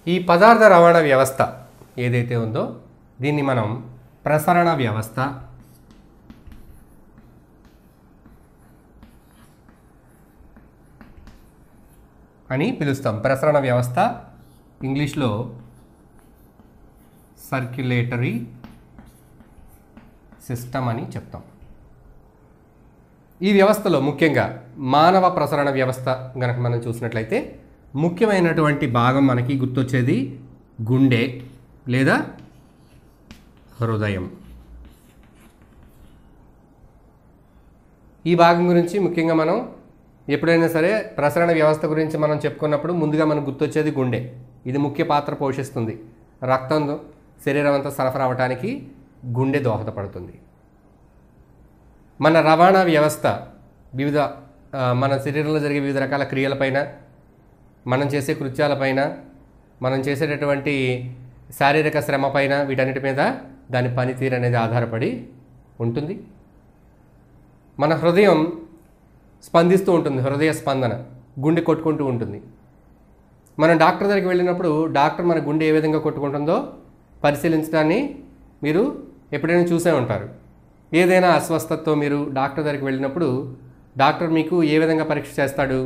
ఈ పదార్థ రవాణా వ్యవస్థ ఏదైతే ఉందో దీన్ని మనం ప్రసరణ వ్యవస్థ అని పిలుస్తాం ప్రసరణ వ్యవస్థ ఇంగ్లీష్లో సర్క్యులేటరీ సిస్టమ్ అని చెప్తాం ఈ వ్యవస్థలో ముఖ్యంగా మానవ ప్రసరణ వ్యవస్థ గనక మనం చూసినట్లయితే ముఖ్యమైనటువంటి భాగం మనకి గుర్తొచ్చేది గుండె లేదా హృదయం ఈ భాగం గురించి ముఖ్యంగా మనం ఎప్పుడైనా సరే ప్రసరణ వ్యవస్థ గురించి మనం చెప్పుకున్నప్పుడు ముందుగా మనకు గుర్తొచ్చేది గుండె ఇది ముఖ్య పాత్ర పోషిస్తుంది రక్తం శరీరం అంతా సరఫరా అవడానికి గుండె దోహదపడుతుంది మన రవాణా వ్యవస్థ వివిధ ఆ, మన శరీరంలో జరిగే వివిధ రకాల క్రియలపైన మనం చేసే కృత్యాలపైన మనం చేసేటటువంటి శారీరక శ్రమ పైన వీటన్నిటి మీద దాని పనితీరు అనేది ఆధారపడి ఉంటుంది మన హృదయం స్పందిస్తూ ఉంటుంది హృదయ స్పందన గుండె కొట్టుకుంటూ ఉంటుంది మనం డాక్టర్ దగ్గరికి వెళ్ళినప్పుడు డాక్టర్ మన గుండె ఏ విధంగా కొట్టుకుంటుందో పరిశీలించడాన్ని మీరు ఎప్పుడైనా చూసే ఉంటారు ఏదైనా అస్వస్థతతో మీరు డాక్టర్ దగ్గరికి వెళ్ళినప్పుడు డాక్టర్ మీకు ఏ విధంగా పరీక్ష చేస్తాడు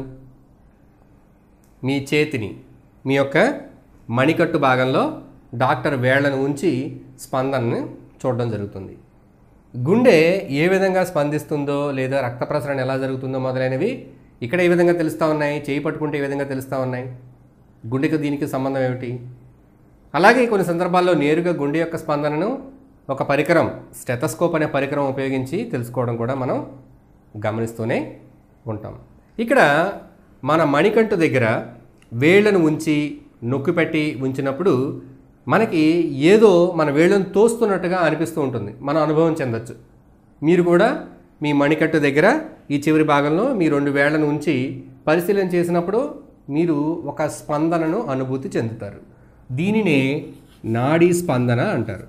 మీ చేతిని మీ యొక్క మణికట్టు భాగంలో డాక్టర్ వేళ్లను ఉంచి స్పందనను చూడడం జరుగుతుంది గుండె ఏ విధంగా స్పందిస్తుందో లేదా రక్త ప్రసరణ ఎలా జరుగుతుందో మొదలైనవి ఇక్కడ ఏ విధంగా తెలుస్తూ ఉన్నాయి చేయి పట్టుకుంటే ఏ విధంగా తెలుస్తూ ఉన్నాయి గుండెకి దీనికి సంబంధం ఏమిటి అలాగే కొన్ని సందర్భాల్లో నేరుగా గుండె యొక్క స్పందనను ఒక పరికరం స్టెతస్కోప్ అనే పరికరం ఉపయోగించి తెలుసుకోవడం కూడా మనం గమనిస్తూనే ఉంటాం ఇక్కడ మన మణికంటు దగ్గర వేళ్లను ఉంచి నొక్కి పెట్టి ఉంచినప్పుడు మనకి ఏదో మన వేళ్ళను తోస్తున్నట్టుగా అనిపిస్తూ ఉంటుంది మన అనుభవం చెందొచ్చు మీరు కూడా మీ మణికట్టు దగ్గర ఈ చివరి భాగంలో మీ రెండు వేళ్లను ఉంచి పరిశీలన చేసినప్పుడు మీరు ఒక స్పందనను అనుభూతి చెందుతారు దీనినే నాడీ స్పందన అంటారు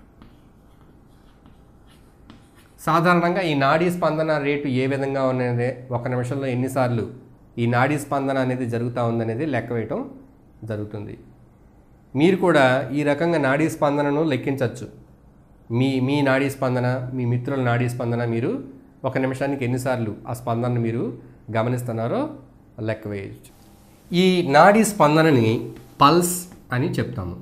సాధారణంగా ఈ నాడీ స్పందన రేటు ఏ విధంగా ఉన్నది ఒక నిమిషంలో ఎన్నిసార్లు ఈ నాడీ స్పందన అనేది జరుగుతూ ఉందనేది లెక్క వేయటం జరుగుతుంది మీరు కూడా ఈ రకంగా నాడీ స్పందనను లెక్కించవచ్చు మీ మీ నాడీ స్పందన మీ మిత్రుల నాడీ స్పందన మీరు ఒక నిమిషానికి ఎన్నిసార్లు ఆ స్పందనను మీరు గమనిస్తున్నారో లెక్క వేయచ్చు ఈ నాడీ స్పందనని పల్స్ అని చెప్తాము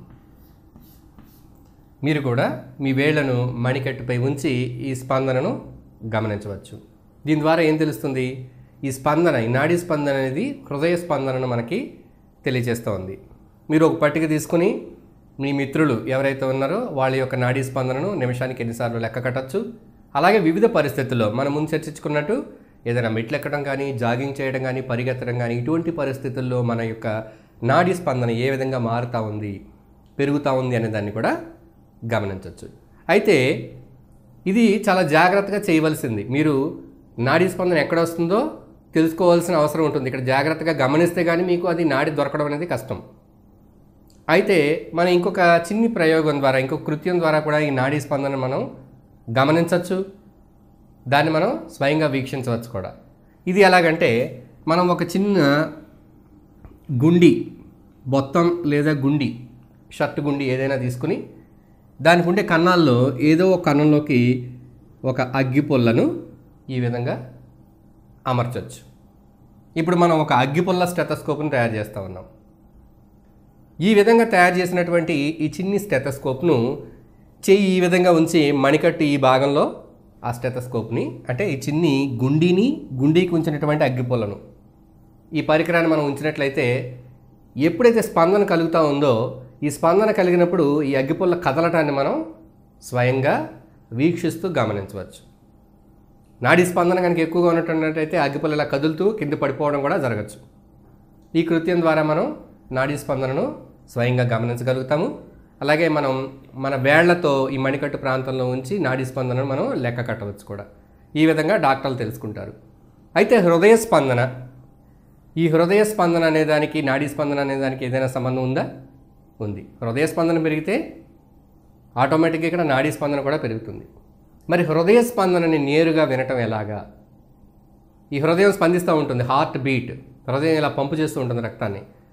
మీరు కూడా మీ వేళ్లను మణికట్టుపై ఉంచి ఈ స్పందనను గమనించవచ్చు దీని ద్వారా ఏం తెలుస్తుంది ఈ స్పందన ఈ నాడీ స్పందన అనేది హృదయ స్పందనను మనకి తెలియజేస్తోంది మీరు ఒక పట్టిక తీసుకుని మీ మిత్రులు ఎవరైతే ఉన్నారో వాళ్ళ యొక్క నాడీ స్పందనను నిమిషానికి ఎన్నిసార్లు లెక్క కట్టచ్చు అలాగే వివిధ పరిస్థితుల్లో మనం ముందు చర్చించుకున్నట్టు ఏదైనా మెట్లు ఎక్కడం కానీ జాగింగ్ చేయడం కానీ పరిగెత్తడం కానీ ఇటువంటి పరిస్థితుల్లో మన యొక్క నాడీ స్పందన ఏ విధంగా మారుతూ ఉంది పెరుగుతూ ఉంది అనే దాన్ని కూడా గమనించవచ్చు అయితే ఇది చాలా జాగ్రత్తగా చేయవలసింది మీరు నాడీ స్పందన ఎక్కడ వస్తుందో తెలుసుకోవాల్సిన అవసరం ఉంటుంది ఇక్కడ జాగ్రత్తగా గమనిస్తే కానీ మీకు అది నాడి దొరకడం అనేది కష్టం అయితే మనం ఇంకొక చిన్ని ప్రయోగం ద్వారా ఇంకొక కృత్యం ద్వారా కూడా ఈ నాడీ స్పందన మనం గమనించవచ్చు దాన్ని మనం స్వయంగా వీక్షించవచ్చు కూడా ఇది ఎలాగంటే మనం ఒక చిన్న గుండి బొత్తం లేదా గుండి షర్ట్ గుండి ఏదైనా తీసుకుని దానికి ఉండే కన్నాల్లో ఏదో ఒక కన్నంలోకి ఒక అగ్గిపుల్లను ఈ విధంగా అమర్చవచ్చు ఇప్పుడు మనం ఒక అగ్గిపుల్ల స్టెతస్కోప్ను తయారు చేస్తూ ఉన్నాం ఈ విధంగా తయారు చేసినటువంటి ఈ చిన్ని స్టెతస్కోప్ను చెయ్యి ఈ విధంగా ఉంచి మణికట్టు ఈ భాగంలో ఆ స్టెతస్కోప్ని అంటే ఈ చిన్ని గుండీని గుండీకి ఉంచినటువంటి అగ్గిపుల్లను ఈ పరికరాన్ని మనం ఉంచినట్లయితే ఎప్పుడైతే స్పందన కలుగుతూ ఉందో ఈ స్పందన కలిగినప్పుడు ఈ అగ్గిపుల్ల కదలటాన్ని మనం స్వయంగా వీక్షిస్తూ గమనించవచ్చు నాడీ స్పందన కనుక ఎక్కువగా ఉన్నట్టయితే అగ్గిపుల్ల ఇలా కదులుతూ కింద పడిపోవడం కూడా జరగచ్చు ఈ కృత్యం ద్వారా మనం నాడీ స్పందనను స్వయంగా గమనించగలుగుతాము అలాగే మనం మన వేళ్లతో ఈ మణికట్టు ప్రాంతంలో ఉంచి నాడీ స్పందనను మనం లెక్క కట్టవచ్చు కూడా ఈ విధంగా డాక్టర్లు తెలుసుకుంటారు అయితే హృదయ స్పందన ఈ హృదయ స్పందన అనే దానికి నాడీ స్పందన అనే దానికి ఏదైనా సంబంధం ఉందా ఉంది హృదయ స్పందన పెరిగితే ఆటోమేటిక్గా ఇక్కడ నాడీ స్పందన కూడా పెరుగుతుంది మరి హృదయ స్పందనని నేరుగా వినటం ఎలాగా ఈ హృదయం స్పందిస్తూ ఉంటుంది హార్ట్ బీట్ హృదయం ఇలా పంపు చేస్తూ ఉంటుంది రక్తాన్ని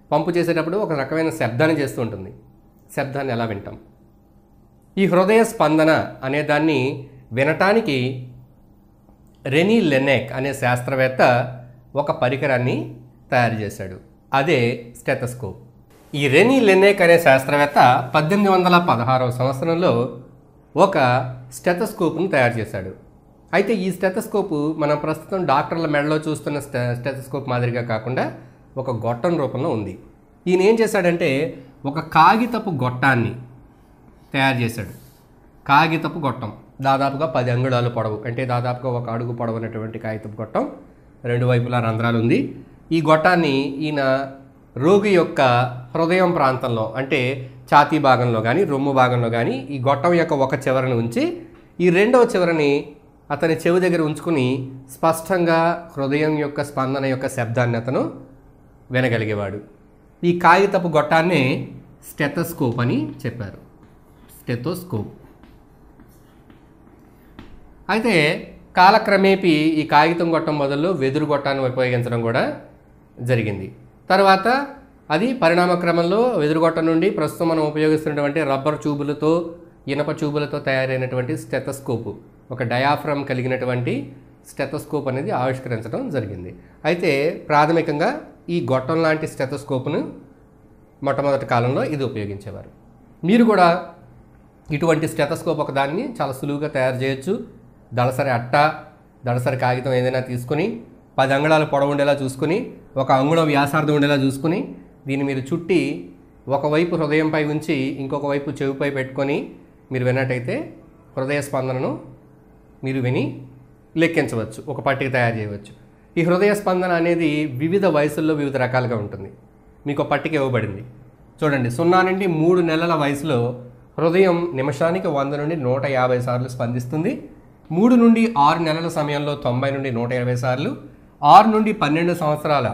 పంపు చేసేటప్పుడు ఒక రకమైన శబ్దాన్ని చేస్తూ ఉంటుంది శబ్దాన్ని ఎలా వింటాం ఈ హృదయ స్పందన అనే దాన్ని వినటానికి రెనీ లెనెక్ అనే శాస్త్రవేత్త ఒక పరికరాన్ని తయారు చేశాడు అదే స్టెథస్కోప్ ఈ రెనీ లెనెక్ అనే శాస్త్రవేత్త పద్దెనిమిది వందల పదహారవ సంవత్సరంలో ఒక స్టెథస్కోప్ను తయారు చేశాడు అయితే ఈ స్టెథస్కోపు మనం ప్రస్తుతం డాక్టర్ల మెడలో చూస్తున్న స్టె స్టెథస్కోప్ మాదిరిగా కాకుండా ఒక గొట్టం రూపంలో ఉంది ఈయన ఏం చేశాడంటే ఒక కాగితపు గొట్టాన్ని తయారు చేశాడు కాగితపు గొట్టం దాదాపుగా పది అంగుళాలు పొడవు అంటే దాదాపుగా ఒక అడుగు పొడవునటువంటి కాగితపు గొట్టం రెండు వైపులా రంధ్రాలు ఉంది ఈ గొట్టాన్ని ఈయన రోగి యొక్క హృదయం ప్రాంతంలో అంటే ఛాతీ భాగంలో కానీ రొమ్ము భాగంలో కానీ ఈ గొట్టం యొక్క ఒక చివరని ఉంచి ఈ రెండవ చివరని అతని చెవి దగ్గర ఉంచుకుని స్పష్టంగా హృదయం యొక్క స్పందన యొక్క శబ్దాన్ని అతను వినగలిగేవాడు ఈ కాగితపు గొట్టాన్నే స్టెథోస్కోప్ అని చెప్పారు స్టెథోస్కోప్ అయితే కాలక్రమేపీ ఈ కాగితం గొట్టం బదులు వెదురు గొట్టాన్ని ఉపయోగించడం కూడా జరిగింది తర్వాత అది పరిణామ క్రమంలో వెదురు గొట్టం నుండి ప్రస్తుతం మనం ఉపయోగిస్తున్నటువంటి రబ్బర్ ట్యూబులతో ఇనప ట్యూబులతో తయారైనటువంటి స్టెథోస్కోప్ ఒక డయాఫ్రమ్ కలిగినటువంటి స్టెథోస్కోప్ అనేది ఆవిష్కరించడం జరిగింది అయితే ప్రాథమికంగా ఈ గొట్టం లాంటి స్టెథోస్కోప్ను మొట్టమొదటి కాలంలో ఇది ఉపయోగించేవారు మీరు కూడా ఇటువంటి స్టెథోస్కోప్ ఒక దాన్ని చాలా సులువుగా తయారు చేయొచ్చు దళసరి అట్ట దళసరి కాగితం ఏదైనా తీసుకుని పది అంగుళాలు పొడవు ఉండేలా చూసుకుని ఒక అంగుళం వ్యాసార్థం ఉండేలా చూసుకుని దీన్ని మీరు చుట్టి ఒకవైపు హృదయంపై ఉంచి ఇంకొక వైపు చెవిపై పెట్టుకొని మీరు విన్నట్టయితే హృదయ స్పందనను మీరు విని లెక్కించవచ్చు ఒక పట్టిక తయారు చేయవచ్చు ఈ హృదయ స్పందన అనేది వివిధ వయసుల్లో వివిధ రకాలుగా ఉంటుంది మీకు ఒక పట్టిక ఇవ్వబడింది చూడండి సున్నా నుండి మూడు నెలల వయసులో హృదయం నిమిషానికి వంద నుండి నూట యాభై సార్లు స్పందిస్తుంది మూడు నుండి ఆరు నెలల సమయంలో తొంభై నుండి నూట ఇరవై సార్లు ఆరు నుండి పన్నెండు సంవత్సరాల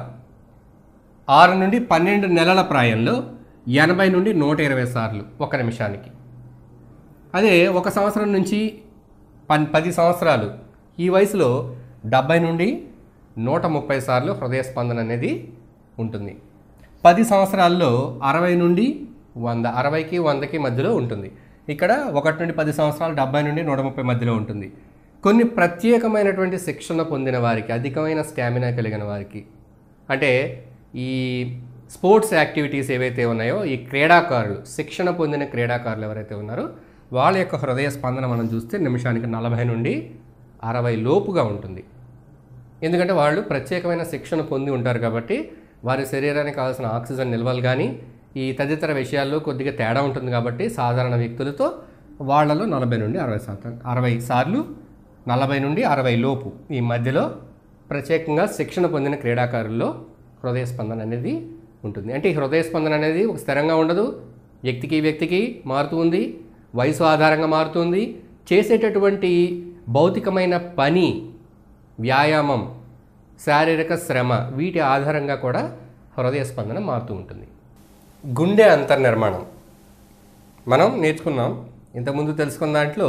ఆరు నుండి పన్నెండు నెలల ప్రాయంలో ఎనభై నుండి నూట ఇరవై సార్లు ఒక నిమిషానికి అదే ఒక సంవత్సరం నుంచి పన్ పది సంవత్సరాలు ఈ వయసులో డెబ్బై నుండి నూట ముప్పై సార్లు హృదయ స్పందన అనేది ఉంటుంది పది సంవత్సరాల్లో అరవై నుండి వంద అరవైకి వందకి మధ్యలో ఉంటుంది ఇక్కడ ఒకటి నుండి పది సంవత్సరాలు డెబ్బై నుండి నూట ముప్పై మధ్యలో ఉంటుంది కొన్ని ప్రత్యేకమైనటువంటి శిక్షణ పొందిన వారికి అధికమైన స్టామినా కలిగిన వారికి అంటే ఈ స్పోర్ట్స్ యాక్టివిటీస్ ఏవైతే ఉన్నాయో ఈ క్రీడాకారులు శిక్షణ పొందిన క్రీడాకారులు ఎవరైతే ఉన్నారో వాళ్ళ యొక్క హృదయ స్పందన మనం చూస్తే నిమిషానికి నలభై నుండి అరవై లోపుగా ఉంటుంది ఎందుకంటే వాళ్ళు ప్రత్యేకమైన శిక్షణ పొంది ఉంటారు కాబట్టి వారి శరీరానికి కావాల్సిన ఆక్సిజన్ నిల్వలు కానీ ఈ తదితర విషయాల్లో కొద్దిగా తేడా ఉంటుంది కాబట్టి సాధారణ వ్యక్తులతో వాళ్ళలో నలభై నుండి అరవై శాతం అరవై సార్లు నలభై నుండి అరవై లోపు ఈ మధ్యలో ప్రత్యేకంగా శిక్షణ పొందిన క్రీడాకారుల్లో హృదయ స్పందన అనేది ఉంటుంది అంటే ఈ హృదయ స్పందన అనేది ఒక స్థిరంగా ఉండదు వ్యక్తికి వ్యక్తికి మారుతూ ఉంది వయసు ఆధారంగా మారుతుంది చేసేటటువంటి భౌతికమైన పని వ్యాయామం శారీరక శ్రమ వీటి ఆధారంగా కూడా హృదయ స్పందన మారుతూ ఉంటుంది గుండె అంతర్నిర్మాణం మనం నేర్చుకున్నాం ఇంతకుముందు తెలుసుకున్న దాంట్లో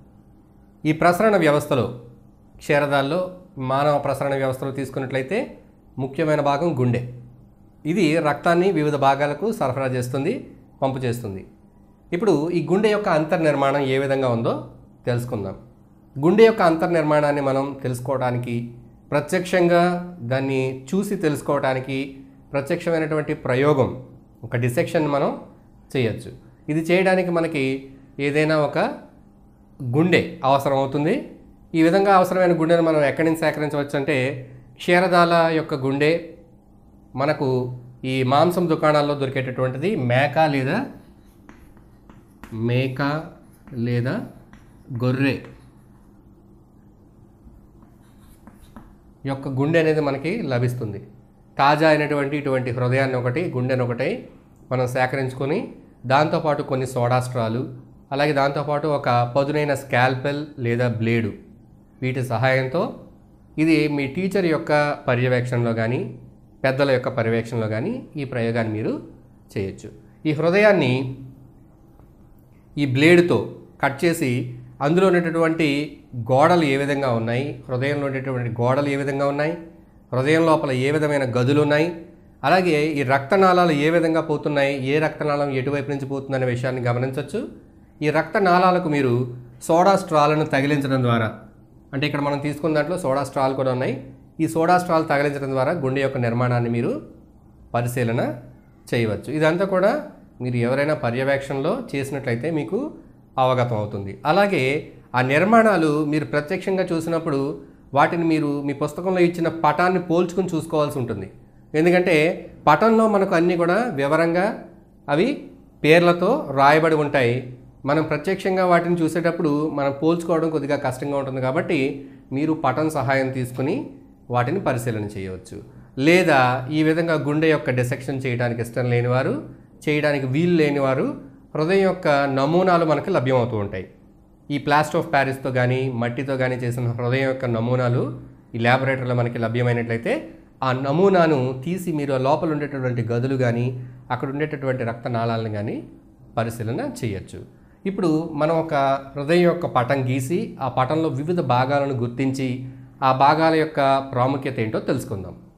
ఈ ప్రసరణ వ్యవస్థలో క్షీరదాల్లో మానవ ప్రసరణ వ్యవస్థలో తీసుకున్నట్లయితే ముఖ్యమైన భాగం గుండె ఇది రక్తాన్ని వివిధ భాగాలకు సరఫరా చేస్తుంది పంపు చేస్తుంది ఇప్పుడు ఈ గుండె యొక్క అంతర్నిర్మాణం ఏ విధంగా ఉందో తెలుసుకుందాం గుండె యొక్క అంతర్నిర్మాణాన్ని మనం తెలుసుకోవడానికి ప్రత్యక్షంగా దాన్ని చూసి తెలుసుకోవడానికి ప్రత్యక్షమైనటువంటి ప్రయోగం ఒక డిసెక్షన్ మనం చేయొచ్చు ఇది చేయడానికి మనకి ఏదైనా ఒక గుండె అవసరం అవుతుంది ఈ విధంగా అవసరమైన గుండెను మనం ఎక్కడి నుంచి సేకరించవచ్చు అంటే క్షీరదాల యొక్క గుండె మనకు ఈ మాంసం దుకాణాల్లో దొరికేటటువంటిది మేక లేదా మేక లేదా గొర్రె యొక్క గుండె అనేది మనకి లభిస్తుంది తాజా అయినటువంటి ఇటువంటి హృదయాన్ని ఒకటి గుండెను ఒకటి మనం సేకరించుకొని దాంతోపాటు కొన్ని సోడాస్ట్రాలు అలాగే దాంతోపాటు ఒక పదునైన స్కాల్పెల్ లేదా బ్లేడు వీటి సహాయంతో ఇది మీ టీచర్ యొక్క పర్యవేక్షణలో కానీ పెద్దల యొక్క పర్యవేక్షణలో కానీ ఈ ప్రయోగాన్ని మీరు చేయొచ్చు ఈ హృదయాన్ని ఈ బ్లేడ్తో కట్ చేసి అందులో ఉన్నటువంటి గోడలు ఏ విధంగా ఉన్నాయి హృదయంలో ఉండేటువంటి గోడలు ఏ విధంగా ఉన్నాయి హృదయం లోపల ఏ విధమైన గదులు ఉన్నాయి అలాగే ఈ రక్తనాళాలు ఏ విధంగా పోతున్నాయి ఏ రక్తనాళం ఎటువైపు నుంచి పోతుందనే విషయాన్ని గమనించవచ్చు ఈ రక్తనాళాలకు మీరు సోడా స్ట్రాలను తగిలించడం ద్వారా అంటే ఇక్కడ మనం తీసుకున్న దాంట్లో సోడా స్ట్రాలు కూడా ఉన్నాయి ఈ సోడా స్ట్రాలు తగిలించడం ద్వారా గుండె యొక్క నిర్మాణాన్ని మీరు పరిశీలన చేయవచ్చు ఇదంతా కూడా మీరు ఎవరైనా పర్యవేక్షణలో చేసినట్లయితే మీకు అవగతం అవుతుంది అలాగే ఆ నిర్మాణాలు మీరు ప్రత్యక్షంగా చూసినప్పుడు వాటిని మీరు మీ పుస్తకంలో ఇచ్చిన పటాన్ని పోల్చుకుని చూసుకోవాల్సి ఉంటుంది ఎందుకంటే పటంలో మనకు అన్నీ కూడా వివరంగా అవి పేర్లతో రాయబడి ఉంటాయి మనం ప్రత్యక్షంగా వాటిని చూసేటప్పుడు మనం పోల్చుకోవడం కొద్దిగా కష్టంగా ఉంటుంది కాబట్టి మీరు పటం సహాయం తీసుకుని వాటిని పరిశీలన చేయవచ్చు లేదా ఈ విధంగా గుండె యొక్క డిసెక్షన్ చేయడానికి ఇష్టం లేనివారు చేయడానికి వీలు లేనివారు హృదయం యొక్క నమూనాలు మనకు లభ్యమవుతూ ఉంటాయి ఈ ప్లాస్టర్ ఆఫ్ ప్యారిస్తో కానీ మట్టితో కానీ చేసిన హృదయం యొక్క నమూనాలు ఈ ల్యాబొరేటరీలో మనకి లభ్యమైనట్లయితే ఆ నమూనాను తీసి మీరు ఆ లోపల ఉండేటటువంటి గదులు కానీ అక్కడ ఉండేటటువంటి రక్తనాళాలను కానీ పరిశీలన చేయొచ్చు ఇప్పుడు మనం ఒక హృదయం యొక్క పటం గీసి ఆ పటంలో వివిధ భాగాలను గుర్తించి ఆ భాగాల యొక్క ప్రాముఖ్యత ఏంటో తెలుసుకుందాం